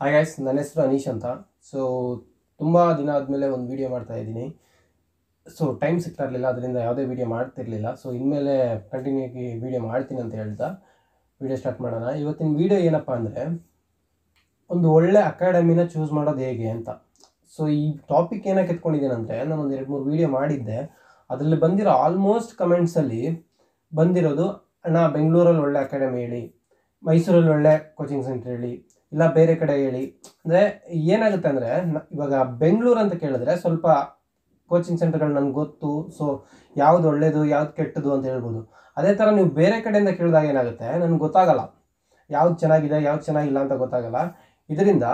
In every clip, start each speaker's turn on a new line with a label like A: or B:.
A: hi guys ನನ್ನ ಹೆಸರು ಅನೀಶ್ ಅಂತ ಸೊ ತುಂಬ ದಿನ ಆದಮೇಲೆ ಒಂದು ವಿಡಿಯೋ ಮಾಡ್ತಾ ಇದ್ದೀನಿ ಸೊ ಟೈಮ್ ಸಿಗ್ತಾ ಇರಲಿಲ್ಲ ಅದರಿಂದ ಯಾವುದೇ ವಿಡಿಯೋ ಮಾಡ್ತಿರ್ಲಿಲ್ಲ ಸೊ ಇನ್ಮೇಲೆ ಕಂಟಿನ್ಯೂ ಆಗಿ ವಿಡಿಯೋ ಮಾಡ್ತೀನಿ ಅಂತ ಹೇಳ್ತಾ ವಿಡಿಯೋ ಸ್ಟಾರ್ಟ್ ಮಾಡೋಣ ಇವತ್ತಿನ ವಿಡಿಯೋ ಏನಪ್ಪ ಅಂದರೆ ಒಂದು ಒಳ್ಳೆ ಅಕಾಡೆಮಿನ ಚೂಸ್ ಮಾಡೋದು ಹೇಗೆ ಅಂತ ಸೊ ಈ ಟಾಪಿಕ್ ಏನಕ್ಕೆ ಎತ್ಕೊಂಡಿದ್ದೇನೆ ಅಂದರೆ ನಾನು ಒಂದು ಎರಡು ಮೂರು ವಿಡಿಯೋ ಮಾಡಿದ್ದೆ ಅದರಲ್ಲಿ ಬಂದಿರೋ ಆಲ್ಮೋಸ್ಟ್ ಕಮೆಂಟ್ಸಲ್ಲಿ ಬಂದಿರೋದು ಅಣ್ಣ ಬೆಂಗಳೂರಲ್ಲಿ ಒಳ್ಳೆ ಅಕಾಡೆಮಿ ಹೇಳಿ ಮೈಸೂರಲ್ಲಿ ಒಳ್ಳೆ ಕೋಚಿಂಗ್ ಸೆಂಟರ್ ಹೇಳಿ ಇಲ್ಲ ಬೇರೆ ಕಡೆ ಹೇಳಿ ಅಂದರೆ ಏನಾಗುತ್ತೆ ಅಂದರೆ ಇವಾಗ ಬೆಂಗಳೂರು ಅಂತ ಕೇಳಿದ್ರೆ ಸ್ವಲ್ಪ ಕೋಚಿಂಗ್ ಸೆಂಟರ್ಗಳು ನನಗೆ ಗೊತ್ತು ಸೊ ಯಾವ್ದು ಒಳ್ಳೇದು ಯಾವ್ದು ಕೆಟ್ಟದು ಅಂತ ಹೇಳ್ಬೋದು ಅದೇ ಥರ ನೀವು ಬೇರೆ ಕಡೆಯಿಂದ ಕೇಳಿದಾಗ ಏನಾಗುತ್ತೆ ನನಗೆ ಗೊತ್ತಾಗಲ್ಲ ಯಾವ್ದು ಚೆನ್ನಾಗಿದೆ ಯಾವ್ದು ಚೆನ್ನಾಗಿಲ್ಲ ಅಂತ ಗೊತ್ತಾಗಲ್ಲ ಇದರಿಂದ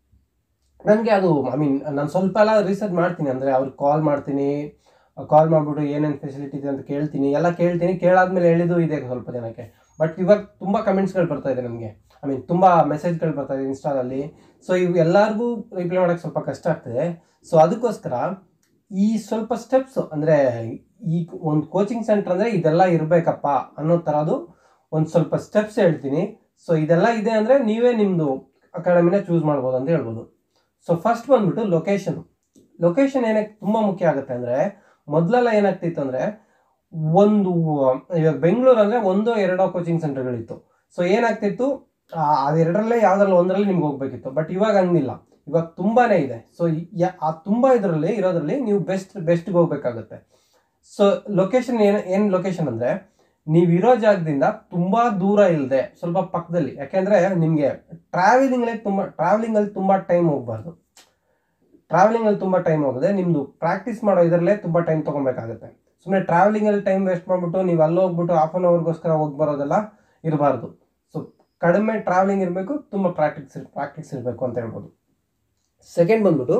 A: ನನಗೆ ಅದು ಐ ಮೀನ್ ನಾನು ಸ್ವಲ್ಪ ಎಲ್ಲ ರಿಸರ್ಚ್ ಮಾಡ್ತೀನಿ ಅಂದರೆ ಅವ್ರಿಗೆ ಕಾಲ್ ಮಾಡ್ತೀನಿ ಕಾಲ್ ಮಾಡಿಬಿಟ್ಟು ಏನೇನು ಫೆಸಿಲಿಟಿ ಇದೆ ಅಂತ ಕೇಳ್ತೀನಿ ಎಲ್ಲ ಕೇಳ್ತೀನಿ ಕೇಳಾದ್ಮೇಲೆ ಹೇಳಿದ್ದು ಇದೆ ಸ್ವಲ್ಪ ಜನಕ್ಕೆ ಬಟ್ ಇವಾಗ ತುಂಬ ಕಮೆಂಟ್ಸ್ಗಳು ಬರ್ತಾ ಇದೆ ನನಗೆ ಐ ಮೀನ್ ತುಂಬ ಮೆಸೇಜ್ಗಳು ಬರ್ತಾ ಇದೆ ಇನ್ಸ್ಟಾದಲ್ಲಿ ಸೊ ಇವು ಎಲ್ಲರಿಗೂ ರಿಪ್ಲೈ ಮಾಡೋಕ್ಕೆ ಸ್ವಲ್ಪ ಕಷ್ಟ ಆಗ್ತದೆ ಸೊ ಅದಕ್ಕೋಸ್ಕರ ಈ ಸ್ವಲ್ಪ ಸ್ಟೆಪ್ಸ್ ಅಂದರೆ ಈ ಒಂದು ಕೋಚಿಂಗ್ ಸೆಂಟರ್ ಅಂದರೆ ಇದೆಲ್ಲ ಇರಬೇಕಪ್ಪ ಅನ್ನೋ ಥರದ್ದು ಒಂದು ಸ್ವಲ್ಪ ಸ್ಟೆಪ್ಸ್ ಹೇಳ್ತೀನಿ ಸೊ ಇದೆಲ್ಲ ಇದೆ ಅಂದರೆ ನೀವೇ ನಿಮ್ಮದು ಅಕಾಡೆಮಿನ ಚೂಸ್ ಮಾಡ್ಬೋದು ಅಂತ ಹೇಳ್ಬೋದು ಸೊ ಫಸ್ಟ್ ಬಂದ್ಬಿಟ್ಟು ಲೊಕೇಶನ್ ಲೊಕೇಶನ್ ಏನಕ್ಕೆ ತುಂಬ ಮುಖ್ಯ ಆಗುತ್ತೆ ಅಂದರೆ ಮೊದಲೆಲ್ಲ ಏನಾಗ್ತಿತ್ತು ಅಂದರೆ ಒಂದು ಇವಾಗ ಬೆಂಗಳೂರು ಅಂದರೆ ಒಂದೋ ಎರಡೋ ಕೋಚಿಂಗ್ ಸೆಂಟರ್ಗಳಿತ್ತು ಸೊ ಏನಾಗ್ತಿತ್ತು ಆ, ಅದೆರಡರಲ್ಲೇ ಯಾವ್ದ್ರಲ್ಲಿ ಒಂದರಲ್ಲಿ ನಿಮ್ಗೆ ಹೋಗ್ಬೇಕಿತ್ತು ಬಟ್ ಇವಾಗ ಹಂಗಿಲ್ಲ ಇವಾಗ ತುಂಬಾನೇ ಇದೆ ಸೊ ಆ ತುಂಬ ಇದರಲ್ಲಿ ಇರೋದ್ರಲ್ಲಿ ನೀವು ಬೆಸ್ಟ್ ಬೆಸ್ಟ್ಗೆ ಹೋಗ್ಬೇಕಾಗುತ್ತೆ ಸೊ ಲೊಕೇಶನ್ ಏನು ಏನು ಲೊಕೇಶನ್ ಅಂದರೆ ನೀವಿರೋ ಜಾಗದಿಂದ ತುಂಬ ದೂರ ಇಲ್ಲದೆ ಸ್ವಲ್ಪ ಪಕ್ಕದಲ್ಲಿ ಯಾಕೆಂದರೆ ನಿಮಗೆ ಟ್ರಾವೆಲಿಂಗಲ್ಲಿ ತುಂಬ ಟ್ರಾವೆಲಿಂಗಲ್ಲಿ ತುಂಬ ಟೈಮ್ ಹೋಗ್ಬಾರ್ದು ಟ್ರಾವೆಲಿಂಗಲ್ಲಿ ತುಂಬ ಟೈಮ್ ಹೋಗಿದೆ ನಿಮ್ಮದು ಪ್ರಾಕ್ಟೀಸ್ ಮಾಡೋ ಇದರಲ್ಲೇ ತುಂಬ ಟೈಮ್ ತೊಗೊಬೇಕಾಗುತ್ತೆ ಸುಮ್ಮನೆ ಟ್ರಾವೆಲಿಂಗಲ್ಲಿ ಟೈಮ್ ವೇಸ್ಟ್ ಮಾಡಿಬಿಟ್ಟು ನೀವು ಅಲ್ಲಿ ಹೋಗ್ಬಿಟ್ಟು ಹಾಫ್ ಆನ್ ಅವರ್ಗೋಸ್ಕರ ಹೋಗಿ ಬರೋದೆಲ್ಲ ಇರಬಾರ್ದು ಸೊ ಕಡಿಮೆ ಟ್ರಾವೆಲಿಂಗ್ ಇರಬೇಕು ತುಂಬ ಪ್ರಾಕ್ಟೀಸ್ ಪ್ರಾಕ್ಟೀಸ್ ಇರಬೇಕು ಅಂತ ಹೇಳ್ಬೋದು ಸೆಕೆಂಡ್ ಬಂದ್ಬಿಟ್ಟು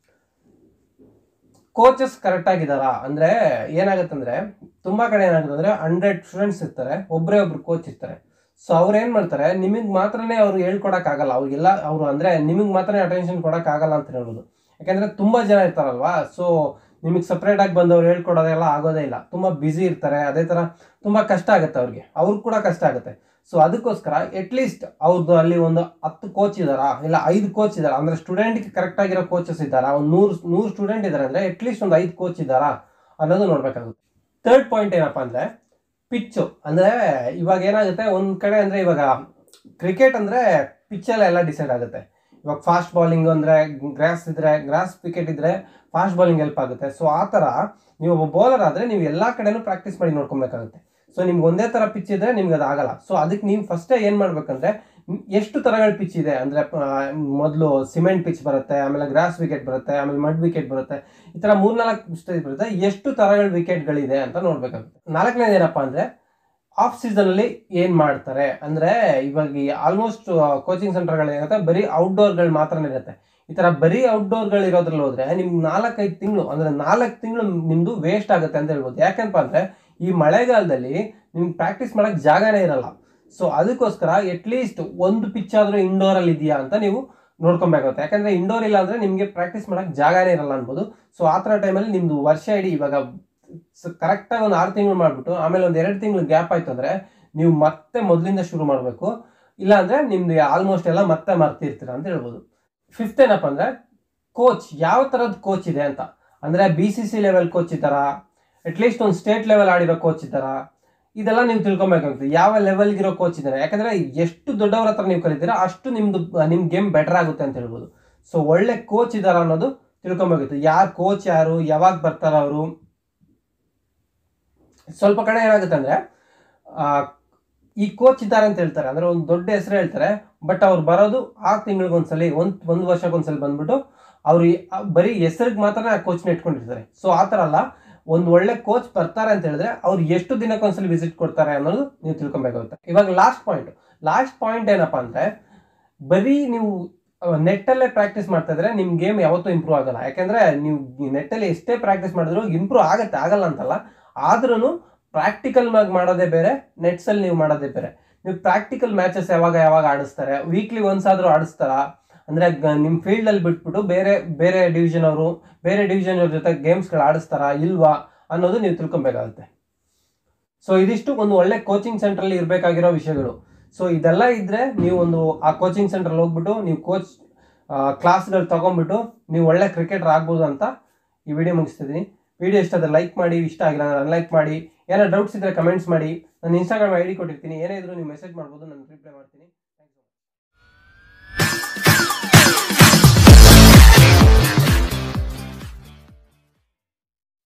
A: ಕೋಚಸ್ ಕರೆಕ್ಟ್ ಆಗಿದಾರಾ ಅಂದ್ರೆ ಏನಾಗುತ್ತೆ ಅಂದ್ರೆ ತುಂಬಾ ಕಡೆ ಏನಾಗುತ್ತೆ ಅಂದ್ರೆ ಹಂಡ್ರೆಡ್ ಸ್ಟೂಡೆಂಟ್ಸ್ ಇರ್ತಾರೆ ಒಬ್ಬರೇ ಒಬ್ರು ಕೋಚ್ ಇರ್ತಾರೆ ಸೊ ಅವ್ರು ಏನ್ ಮಾಡ್ತಾರೆ ನಿಮಗೆ ಮಾತ್ರನೇ ಅವ್ರು ಹೇಳ್ಕೊಡಕ್ ಆಗಲ್ಲ ಅವ್ರಿಗೆಲ್ಲ ಅವರು ಅಂದ್ರೆ ನಿಮಗೆ ಮಾತ್ರನೇ ಅಟೆನ್ಷನ್ ಕೊಡಕ್ ಆಗಲ್ಲ ಅಂತ ಹೇಳ್ಬೋದು ಯಾಕಂದ್ರೆ ತುಂಬಾ ಜನ ಇರ್ತಾರಲ್ವಾ ಸೊ ನಿಮಗೆ ಸಪ್ರೇಟ್ ಆಗಿ ಬಂದವ್ರು ಹೇಳ್ಕೊಡೋದೆಲ್ಲ ಆಗೋದೇ ಇಲ್ಲ ತುಂಬಾ ಬ್ಯುಸಿ ಇರ್ತಾರೆ ಅದೇ ತರ ತುಂಬಾ ಕಷ್ಟ ಆಗುತ್ತೆ ಅವ್ರಿಗೆ ಅವ್ರಿಗೆ ಕೂಡ ಕಷ್ಟ ಆಗುತ್ತೆ ಸೊ ಅದಕ್ಕೋಸ್ಕರ ಅಟ್ಲೀಸ್ಟ್ ಅವ್ರದ್ದು ಅಲ್ಲಿ ಒಂದು ಹತ್ತು ಕೋಚ್ ಇದಾರಾ ಇಲ್ಲ ಐದು ಕೋಚ್ ಇದಾರಾ ಅಂದ್ರೆ ಸ್ಟೂಡೆಂಟ್ಗೆ ಕರೆಕ್ಟ್ ಆಗಿರೋ ಕೋಚಸ್ ಇದ್ದಾರಾ ಒಂದು ನೂರು ನೂರು ಸ್ಟೂಡೆಂಟ್ ಇದ್ದಾರೆ ಅಂದ್ರೆ ಅಟ್ಲೀಸ್ಟ್ ಒಂದು ಐದು ಕೋಚ್ ಇದ್ದಾರಾ ಅನ್ನೋದು ನೋಡ್ಬೇಕಾಗುತ್ತೆ ಥರ್ಡ್ ಪಾಯಿಂಟ್ ಏನಪ್ಪಾ ಅಂದ್ರೆ ಪಿಚ್ಚು ಅಂದ್ರೆ ಇವಾಗ ಏನಾಗುತ್ತೆ ಒಂದ್ ಕಡೆ ಅಂದ್ರೆ ಇವಾಗ ಕ್ರಿಕೆಟ್ ಅಂದ್ರೆ ಪಿಚ್ಚಲ್ಲಿ ಎಲ್ಲ ಡಿಸೈಡ್ ಆಗುತ್ತೆ ಇವಾಗ ಫಾಸ್ಟ್ ಬಾಲಿಂಗ್ ಅಂದ್ರೆ ಗ್ರಾಸ್ ಇದ್ರೆ ಗ್ರಾಸ್ ವಿಕೆಟ್ ಇದ್ರೆ ಫಾಸ್ಟ್ ಬಾಲಿಂಗ್ ಹೆಲ್ಪ್ ಆಗುತ್ತೆ ಸೊ ಆ ಥರ ನೀವು ಒಬ್ಬ ಬೌಲರ್ ಆದರೆ ನೀವು ಎಲ್ಲ ಕಡೆನೂ ಪ್ರಾಕ್ಟೀಸ್ ಮಾಡಿ ನೋಡ್ಕೊಬೇಕಾಗುತ್ತೆ ಸೊ ನಿಮ್ಗೆ ಒಂದೇ ಥರ ಪಿಚ್ ಇದ್ರೆ ನಿಮ್ಗೆ ಅದು ಆಗಲ್ಲ ಸೊ ಅದಕ್ಕೆ ನೀವು ಫಸ್ಟೇ ಏನು ಮಾಡ್ಬೇಕಂದ್ರೆ ಮ್, ಎಷ್ಟು ಥರಗಳ ಪಿಚ್ ಇದೆ ಅಂದರೆ ಮೊದಲು ಸಿಮೆಂಟ್ ಪಿಚ್ ಬರುತ್ತೆ ಆಮೇಲೆ ಗ್ರಾಸ್ ವಿಕೆಟ್ ಬರುತ್ತೆ ಆಮೇಲೆ ಮಡ್ ವಿಕೆಟ್ ಬರುತ್ತೆ ಈ ಥರ ಮೂರ್ನಾಲ್ಕು ಸ್ಟೇಜ್ ಬರುತ್ತೆ ಎಷ್ಟು ಥರಗಳ ವಿಕೆಟ್ಗಳಿದೆ ಅಂತ ನೋಡ್ಬೇಕಾಗುತ್ತೆ ನಾಲ್ಕನೇದು ಏನಪ್ಪ ಅಂದರೆ ಆಫ್ ಸೀಸನಲ್ಲಿ ಏನು ಮಾಡ್ತಾರೆ ಅಂದರೆ ಇವಾಗ ಆಲ್ಮೋಸ್ಟ್ ಕೋಚಿಂಗ್ ಸೆಂಟರ್ಗಳು ಏನಿರುತ್ತೆ ಬರೀ ಔಟ್ಡೋರ್ಗಳು ಮಾತ್ರನೇ ಇರುತ್ತೆ ಈ ಥರ ಬರೀ ಔಟ್ಡೋರ್ಗಳು ಇರೋದ್ರಲ್ಲಿ ಹೋದ್ರೆ ನಿಮ್ಗೆ ನಾಲ್ಕೈದು ತಿಂಗಳು ಅಂದರೆ ನಾಲ್ಕು ತಿಂಗಳು ನಿಮ್ಮದು ವೇಸ್ಟ್ ಆಗುತ್ತೆ ಅಂತ ಹೇಳ್ಬೋದು ಯಾಕಂತ ಅಂದರೆ ಈ ಮಳೆಗಾಲದಲ್ಲಿ ನಿಮ್ಗೆ ಪ್ರಾಕ್ಟೀಸ್ ಮಾಡೋಕ್ಕೆ ಜಾಗನೇ ಇರಲ್ಲ ಸೊ ಅದಕ್ಕೋಸ್ಕರ ಅಟ್ಲೀಸ್ಟ್ ಒಂದು ಪಿಚ್ ಆದರೂ ಇಂಡೋರಲ್ಲಿ ಇದೆಯಾ ಅಂತ ನೀವು ನೋಡ್ಕೊಬೇಕಾಗುತ್ತೆ ಯಾಕಂದರೆ ಇಂಡೋರ್ ಇಲ್ಲ ಅಂದರೆ ನಿಮಗೆ ಪ್ರಾಕ್ಟೀಸ್ ಮಾಡೋಕ್ಕೆ ಜಾಗನೇ ಇರಲ್ಲ ಅನ್ಬೋದು ಸೊ ಆ ಥರ ಟೈಮಲ್ಲಿ ನಿಮ್ಮದು ವರ್ಷ ಇಡೀ ಇವಾಗ ಕರೆಕ್ಟಾಗಿ ಒಂದು ಆರು ತಿಂಗಳು ಮಾಡಿಬಿಟ್ಟು ಆಮೇಲೆ ಒಂದು ಎರಡು ತಿಂಗಳು ಗ್ಯಾಪ್ ಆಯ್ತು ಅಂದರೆ ನೀವು ಮತ್ತೆ ಮೊದಲಿಂದ ಶುರು ಮಾಡಬೇಕು ಇಲ್ಲ ಅಂದರೆ ನಿಮ್ದು ಆಲ್ಮೋಸ್ಟ್ ಎಲ್ಲ ಮತ್ತೆ ಮರ್ತಿರ್ತೀರ ಅಂತ ಹೇಳ್ಬೋದು ಫಿಫ್ತ್ ಏನಪ್ಪ ಅಂದರೆ ಕೋಚ್ ಯಾವ ಥರದ ಕೋಚ್ ಇದೆ ಅಂತ ಅಂದರೆ B C C level coach ಇದ್ದಾರಾ ಅಟ್ಲೀಸ್ಟ್ ಒಂದು ಸ್ಟೇಟ್ ಲೆವೆಲ್ ಆಡಿರೋ ಕೋಚ್ ಇದ್ದಾರಾ ಇದೆಲ್ಲ ನೀವು ತಿಳ್ಕೊಬೇಕಾಗುತ್ತೆ ಯಾವ ಲೆವೆಲ್ಗಿರೋ ಕೋಚ್ ಇದ್ದಾರೆ ಯಾಕಂದರೆ ಎಷ್ಟು ದೊಡ್ಡವ್ರ ಹತ್ರ ನೀವು ಕಲಿತೀರಾ ಅಷ್ಟು ನಿಮ್ಮದು ನಿಮ್ಮ ಗೇಮ್ ಬೆಟರ್ ಆಗುತ್ತೆ ಅಂತ ಹೇಳ್ಬೋದು ಸೊ ಒಳ್ಳೆ ಕೋಚ್ ಇದ್ದಾರಾ ಅನ್ನೋದು ತಿಳ್ಕೊಬೇಕಾಗುತ್ತೆ ಯಾರು ಕೋಚ್ ಯಾರು ಯಾವಾಗ ಬರ್ತಾರ ಅವರು ಸ್ವಲ್ಪ ಕಡೆ ಏನಾಗುತ್ತೆ ಅಂದರೆ ಈ ಕೋಚ್ ಇದ್ದಾರೆ ಅಂತ ಹೇಳ್ತಾರೆ ಅಂದರೆ ಒಂದು ದೊಡ್ಡ ಹೆಸರು ಹೇಳ್ತಾರೆ ಬಟ್ ಅವ್ರು ಬರೋದು ಆರು ತಿಂಗಳಿಗೊಂದ್ಸಲಿ ಒಂದು ಒಂದು ವರ್ಷಕ್ಕೊಂದ್ಸಲಿ ಬಂದ್ಬಿಟ್ಟು ಅವ್ರು ಈ- ಆ ಬರೀ ಹೆಸರಿಗೆ ಮಾತ್ರ ಆ ಕೋಚ್ನ ಇಟ್ಕೊಂಡಿರ್ತಾರೆ ಸೊ ಆ ಥರ ಅಲ್ಲ ಒಂದು ಒಳ್ಳೆ ಕೋಚ್ ಬರ್ತಾರೆ ಅಂತ ಹೇಳಿದ್ರೆ ಅವ್ರು ಎಷ್ಟು ದಿನಕ್ಕೊಂದ್ಸಲಿ ವಿಸಿಟ್ ಕೊಡ್ತಾರೆ ಅನ್ನೋದು ನೀವು ತಿಳ್ಕೊಬೇಕಾಗುತ್ತೆ ಇವಾಗ ಲಾಸ್ಟ್ ಪಾಯಿಂಟ್ ಲಾಸ್ಟ್ ಪಾಯಿಂಟ್ ಏನಪ್ಪ ಅಂದರೆ ಬರೀ ನೀವು ನೆಟ್ಟಲ್ಲೇ ಪ್ರಾಕ್ಟೀಸ್ ಮಾಡ್ತಾ ಇದ್ರೆ ನಿಮ್ಮ ಗೇಮ್ ಯಾವತ್ತೂ ಇಂಪ್ರೂವ್ ಆಗಲ್ಲ ಯಾಕಂದ್ರೆ ನೀವು ನೆಟ್ಟಲ್ಲಿ ಎಷ್ಟೇ ಪ್ರಾಕ್ಟೀಸ್ ಮಾಡಿದ್ರು ಇಂಪ್ರೂವ್ ಆಗತ್ತೆ ಆಗಲ್ಲ ಅಂತಲ್ಲ ಆದ್ರೂ ಪ್ರಾಕ್ಟಿಕಲ್ ಆಗಿ ಮಾಡೋದೇ ಬೇರೆ ನೆಟ್ಸಲ್ಲಿ ನೀವು ಮಾಡೋದೇ ಬೇರೆ ನೀವು ಪ್ರಾಕ್ಟಿಕಲ್ ಮ್ಯಾಚಸ್ ಯಾವಾಗ ಯಾವಾಗ ಆಡಿಸ್ತಾರೆ ವೀಕ್ಲಿ ಒನ್ಸ್ ಆದರೂ ಆಡಿಸ್ತಾರ ಅಂದರೆ ನಿಮ್ಮ ಫೀಲ್ಡಲ್ಲಿ ಬಿಟ್ಬಿಟ್ಟು ಬೇರೆ ಬೇರೆ ಡಿವಿಷನ್ ಅವರು ಬೇರೆ ಡಿವಿಷನ್ ಅವ್ರ ಜೊತೆ ಗೇಮ್ಸ್ಗಳು ಆಡಿಸ್ತಾರಾ ಇಲ್ವಾ ಅನ್ನೋದು ನೀವು ತಿಳ್ಕೊಬೇಕಾಗುತ್ತೆ ಸೊ ಇದಿಷ್ಟು ಒಂದು ಒಳ್ಳೆ ಕೋಚಿಂಗ್ ಸೆಂಟ್ರಲ್ಲಿ ಇರಬೇಕಾಗಿರೋ ವಿಷಯಗಳು ಸೊ ಇದೆಲ್ಲ ಇದ್ರೆ ನೀವು ಒಂದು ಆ ಕೋಚಿಂಗ್ ಸೆಂಟ್ರಲ್ಲಿ ಹೋಗ್ಬಿಟ್ಟು ನೀವು ಕೋಚ್ ಕ್ಲಾಸ್ಗಳು ತೊಗೊಂಬಿಟ್ಟು ನೀವು ಒಳ್ಳೆ ಕ್ರಿಕೆಟರ್ ಆಗ್ಬೋದು ಅಂತ ಈ ವಿಡಿಯೋ ಮುಗಿಸ್ತಿದ್ದೀನಿ ವಿಡಿಯೋ ಇಷ್ಟ ಆದರೆ ಲೈಕ್ ಮಾಡಿ ಇಷ್ಟ ಆಗಿಲ್ಲ ಅಂದರೆ ಅನ್ಲೈಕ್ ಮಾಡಿ ಏನಾದ್ರು ಡೌಟ್ಸ್ ಇದ್ದರೆ ಕಮೆಂಟ್ಸ್ ಮಾಡಿ ನಾನು ಇನ್ಸ್ಟಾಗ್ರಾಮ್ ಐ ಡಿ ಕೊಟ್ಟಿರ್ತೀನಿ ಏನೇ ಇದ್ರೂ ನೀವು ಮೆಸೇಜ್ ಮಾಡ್ಬೋದು ನಾನು ರಿಪ್ಲೈ ಮಾಡ್ತೀನಿ